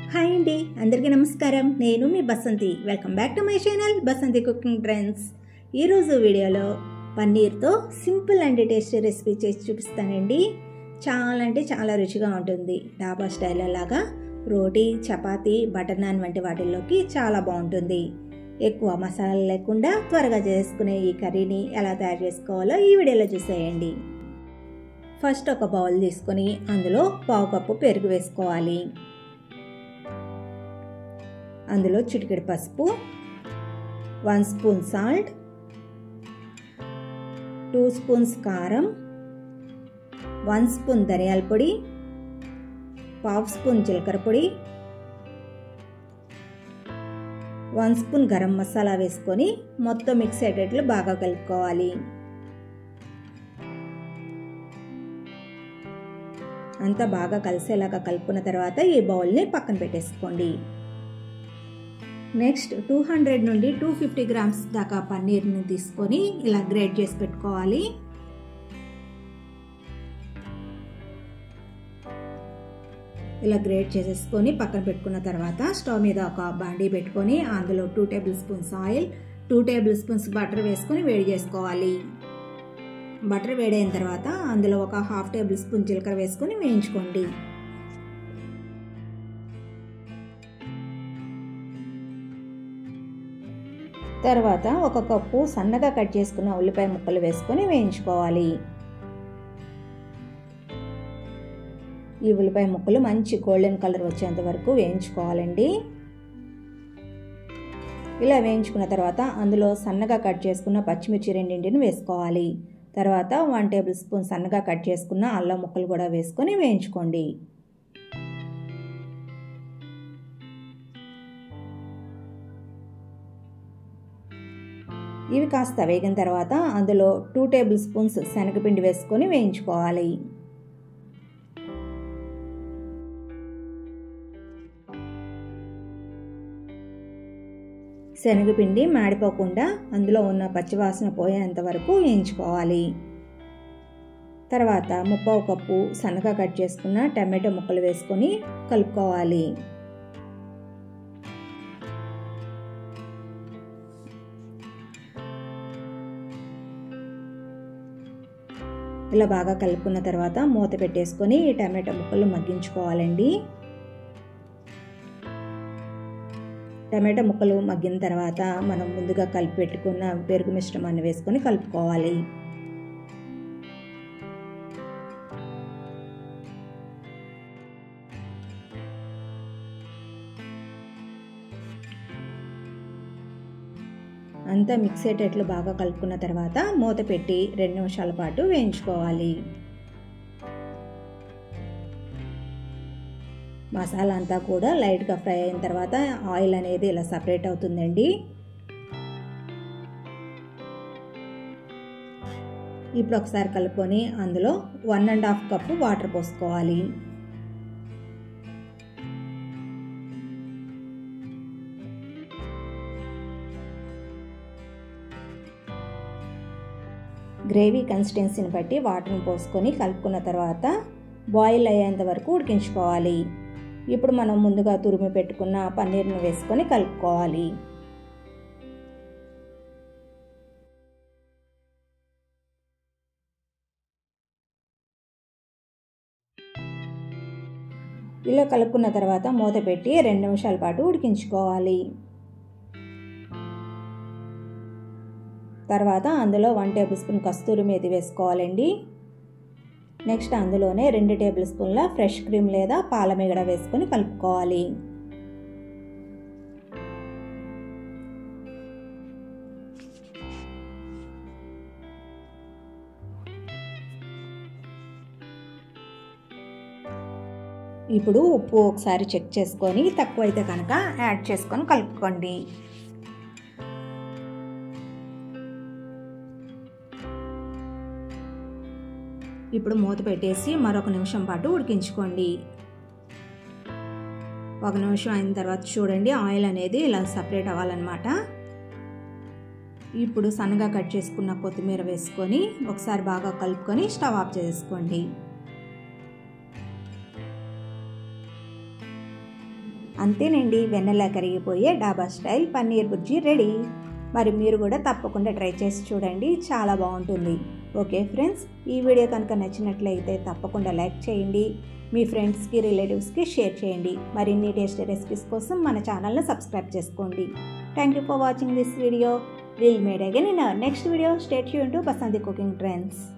hi అండి అందరికీ నమస్కారం నేను మీ Basanti welcome back to my channel Basanti cooking trends ఈరోజు వీడియోలో పన్నీర్తో సింపుల్ అండ్ టేస్టీ రెసిపీ చేసి చూపిస్తానండి చాలా అంటే చాలా రుచిగా ఉంటుంది డాబా స్టైల్ లాగా రోటీ చపాతీ బటర్ నాన్ వంటి వాటిల్లోకి చాలా బాగుంటుంది ఎక్కువ మసాలా లేకుండా త్వరగా చేసుకునే ఈ కర్రీని ఎలా తయారు చేసుకోవాలో ఈ వీడియోలో చూసేయండి ఫస్ట్ ఒక బౌల్ తీసుకొని అందులో పావు కప్పు పెరుగు వేసుకోవాలి అందులో చిటికెడు పసుపు one spoon salt two spoons కారం వన్ స్పూన్ ధనియాల పొడి పావు స్పూన్ జీలకర్ర పొడి వన్ స్పూన్ గరం మసాలా వేసుకొని మొత్తం మిక్స్ అయ్యేటట్లు బాగా కలుపుకోవాలి అంతా బాగా కలిసేలాగా కలుపుకున్న తర్వాత ఈ బౌల్ని పక్కన పెట్టేసుకోండి నెక్స్ట్ టూ హండ్రెడ్ నుండి టూ ఫిఫ్టీ గ్రామ్స్ దాకా పన్నీర్ని తీసుకొని ఇలా గ్రేట్ చేసి పెట్టుకోవాలి ఇలా గ్రేట్ చేసేసుకొని పక్కన పెట్టుకున్న తర్వాత స్టవ్ మీద ఒక బాండీ పెట్టుకొని అందులో two tablespoons oil two tablespoons butter వేసుకొని వేడి చేసుకోవాలి బటర్ వేడైన తర్వాత అందులో ఒక హాఫ్ టేబుల్ స్పూన్ జీలకర్ర వేసుకొని వేయించుకోండి తర్వాత ఒక కప్పు సన్నగా కట్ చేసుకున్న ఉల్లిపాయ ముక్కలు వేసుకొని వేయించుకోవాలి ఈ ఉల్లిపాయ ముక్కలు మంచి గోల్డెన్ కలర్ వచ్చేంత వరకు వేయించుకోవాలండి ఇలా వేయించుకున్న తర్వాత అందులో సన్నగా కట్ చేసుకున్న పచ్చిమిర్చి రెండింటిని వేసుకోవాలి తర్వాత వన్ టేబుల్ స్పూన్ సన్నగా కట్ చేసుకున్న అల్లం ముక్కలు కూడా వేసుకొని వేయించుకోండి ఇవి కాస్త వేగిన తర్వాత అందులో టూ టేబుల్ స్పూన్స్ శనగపిండి వేసుకొని వేయించుకోవాలి శనగపిండి మాడిపోకుండా అందులో ఉన్న పచ్చివాసన పోయేంత వరకు వేయించుకోవాలి తర్వాత ముప్పావు కప్పు సన్నగా కట్ చేసుకున్న టమాటో ముక్కలు వేసుకొని కలుపుకోవాలి ఇలా బాగా కలుపుకున్న తర్వాత మూత పెట్టేసుకొని ఈ టమాటో ముక్కలు మగ్గించుకోవాలండి టమాటా ముక్కలు మగ్గిన తర్వాత మనం ముందుగా కలిపి పెట్టుకున్న పెరుగు మిశ్రమాన్ని వేసుకొని కలుపుకోవాలి అంతా మిక్స్ అయ్యేటట్లు బాగా కలుపుకున్న తర్వాత మూత పెట్టి రెండు నిమిషాల పాటు వేయించుకోవాలి మసాలా అంతా కూడా లైట్గా ఫ్రై అయిన తర్వాత ఆయిల్ అనేది ఇలా సపరేట్ అవుతుందండి ఇప్పుడు ఒకసారి కలుపుకొని అందులో one and half cup water పోసుకోవాలి గ్రేవీ కన్సిస్టెన్సీని బట్టి వాటర్ని పోసుకొని కలుపుకున్న తర్వాత బాయిల్ అయ్యేంత వరకు ఉడికించుకోవాలి ఇప్పుడు మనం ముందుగా తురిమి పెట్టుకున్న పన్నీర్ని వేసుకొని కలుపుకోవాలి ఇలా కలుపుకున్న తర్వాత మూత పెట్టి రెండు నిమిషాల పాటు ఉడికించుకోవాలి తర్వాత అందులో one tablespoon kasuri methi వేసుకోవాలండి నెక్స్ట్ అందులోనే రెండు టేబుల్ స్పూన్ల ఫ్రెష్ క్రీమ్ లేదా పాల మిగడ వేసుకొని కలుపుకోవాలి ఇప్పుడు ఉప్పు ఒకసారి చెక్ చేసుకొని తక్కువైతే కనుక యాడ్ చేసుకొని కలుపుకోండి ఇప్పుడు మూత పెట్టేసి మరొక నిమిషం పాటు ఉడికించుకోండి ఒక నిమిషం అయిన తర్వాత చూడండి ఆయిల్ అనేది ఇలా సపరేట్ అవ్వాలన్నమాట ఇప్పుడు సన్నగా కట్ చేసుకున్న కొత్తిమీర వేసుకొని ఒకసారి బాగా కలుపుకొని స్టవ్ ఆఫ్ చేసుకోండి అంతేనండి వెన్నెలా కరిగిపోయే డాబా స్టైల్ పన్నీర్ బుర్జీ రెడీ మరి మీరు కూడా తప్పకుండా ట్రై చేసి చూడండి చాలా బాగుంటుంది ఓకే ఫ్రెండ్స్ ఈ వీడియో కనుక నచ్చినట్లయితే తప్పకుండా లైక్ చేయండి మీ ఫ్రెండ్స్కి రిలేటివ్స్కి షేర్ చేయండి మరిన్ని టేస్టీ రెసిపీస్ కోసం మన ఛానల్ని సబ్స్క్రైబ్ చేసుకోండి thank you for watching this video will meet again in next video stay యూ టు బసంతి కుకింగ్ ట్రెండ్స్